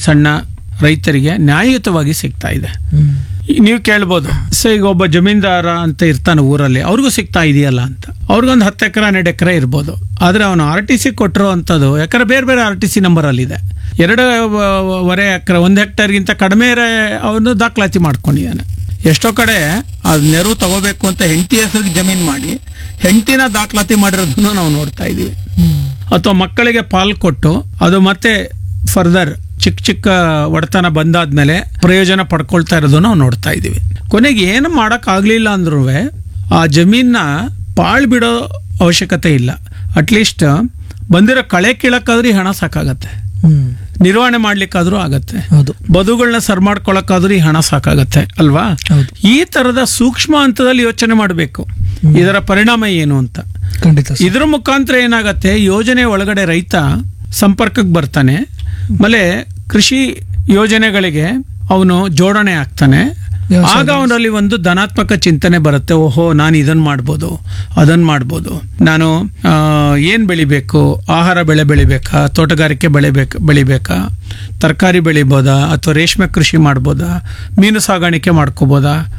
ಸಣ್ಣ ರೈತರಿಗೆ ನ್ಯಾಯಯುತವಾಗಿ ಸಿಗ್ತಾ ಇದೆ ಹ್ಮ್. ಈ- ನೀವು ಕೇಳ್ಬೋದು ಸೊ ಈಗ ಒಬ್ಬ ಜಮೀನ್ದಾರ ಅಂತ ಇರ್ತಾನೆ ಊರಲ್ಲಿ ಅವ್ರಿಗೂ ಸಿಗ್ತಾ ಇದೆಯಲ್ಲ ಅಂತ ಅವ್ರಿಗೊಂದು ಹತ್ತು ಎಕರೆ ಹನ್ನೆರಡು ಎಕರೆ ಇರ್ಬೋದು ಆದ್ರೆ ಅವನು ಆರ್ ಟಿ ಸಿ ಕೊಟ್ಟಿರೋ ಅಂಥದ್ದು ಯಾಕಂದ್ರೆ ಬೇರೆ ಬೇರೆ ಆರ್ ಟಿ ಸಿ ನಂಬರ್ ಅಲ್ಲಿದೆ ಎರಡು ವ- ವರೆ ಎಕರೆ ಒಂದು ಹೆಕ್ಟೇರ್ಗಿಂತ ಕಡಿಮೆ ಅವನು ದಾಖಲಾತಿ ಮಾಡ್ಕೊಂಡಿದ್ದಾನೆ ಎಷ್ಟೋ ಕಡೆ ಅದು ನೆರವು ತಗೋಬೇಕು ಅಂತ ಹೆಂಡತಿ ಹೆಸರಿಗೆ ಜಮೀನು ಮಾಡಿ ಹೆಂಡತಿನ ದಾಖಲಾತಿ ಮಾಡಿರೋದನ್ನು ನಾವು ನೋಡ್ತಾ ಇದೀವಿ ಅಥವಾ ಮಕ್ಕಳಿಗೆ ಪಾಲ್ ಕೊಟ್ಟು ಅದು ಮತ್ತೆ ಫರ್ದರ್ ಚಿಕ್ಕ ಚಿಕ್ಕ ಒಡೆತನ ಬಂದಾದ್ಮೇಲೆ ಪ್ರಯೋಜನ ಪಡ್ಕೊಳ್ತಾ ಇರೋದು ನಾವು ನೋಡ್ತಾ ಇದೀವಿ ಕೊನೆಗೆ ಏನು ಮಾಡಕ್ ಆಗ್ಲಿಲ್ಲ ಅಂದ್ರೂ ಆ ಜಮೀನ ಪಾಳ್ ಬಿಡೋ ಅವಶ್ಯಕತೆ ಇಲ್ಲ ಅಟ್ಲೀಸ್ಟ್ ಬಂದಿರೋ ಕಳೆ ಕೀಳಕ್ಕಾದ್ರೂ ಈ ಹಣ ಸಾಕಾಗತ್ತೆ ಹ್ಮ್. ನಿರ್ವಹಣೆ ಮಾಡ್ಲಿಕ್ಕಾದ್ರೂ ಆಗತ್ತೆ ಹೌದು ಬದುಗಳನ್ನ ಸರ್ ಮಾಡ್ಕೊಳಕ್ಕಾದ್ರೂ ಈ ಹಣ ಸಾಕಾಗತ್ತೆ ಅಲ್ವಾ ಹೌದು ಈ ತರದ ಸೂಕ್ಷ್ಮ ಹಂತದಲ್ಲಿ ಯೋಚನೆ ಮಾಡಬೇಕು ಇದರ ಪರಿಣಾಮ ಏನು ಅಂತ ಖಂಡಿತ ಸರ್. ಇದ್ರ ಮುಖಾಂತರ ಏನಾಗತ್ತೆ ಯೋಜನೆ ಒಳಗಡೆ ರೈತ ಸಂಪರ್ಕಕ್ಕೆ ಬರ್ತಾನೆ ಆಮೇಲೆ ಕೃಷಿ ಯೋಜನೆಗಳಿಗೆ ಅವನು ಜೋಡಣೆ ಆಗ್ತಾನೆ ವ್ಯವಸಾಯ ಆಗ ಅವನಲ್ಲಿ ಒಂದು ಧನಾತ್ಮಕ ಚಿಂತನೆ ಬರುತ್ತೆ ಓಹೋ ನಾನು ಇದನ್ನ ಮಾಡ್ಬೋದು ಅದನ್ನ ಮಾಡ್ಬೋದು ನಾನು ಆ, ಏನ್ ಬೆಳಿಬೇಕು ಆಹಾರ ಬೆಳೆ ಬೆಳಿಬೇಕಾ ತೋಟಗಾರಿಕೆ ಬೆಳೆ ಬೇಕು ಬೆಳಿಬೇಕಾ ತರಕಾರಿ ಬೆಳಿಬೋದಾ ಅಥವಾ ರೇಷ್ಮೆ ಕೃಷಿ ಮಾಡ್ಬೋದಾ ಮೀನು ಸಾಗಾಣಿಕೆ ಮಾಡ್ಕೋಬೋದಾ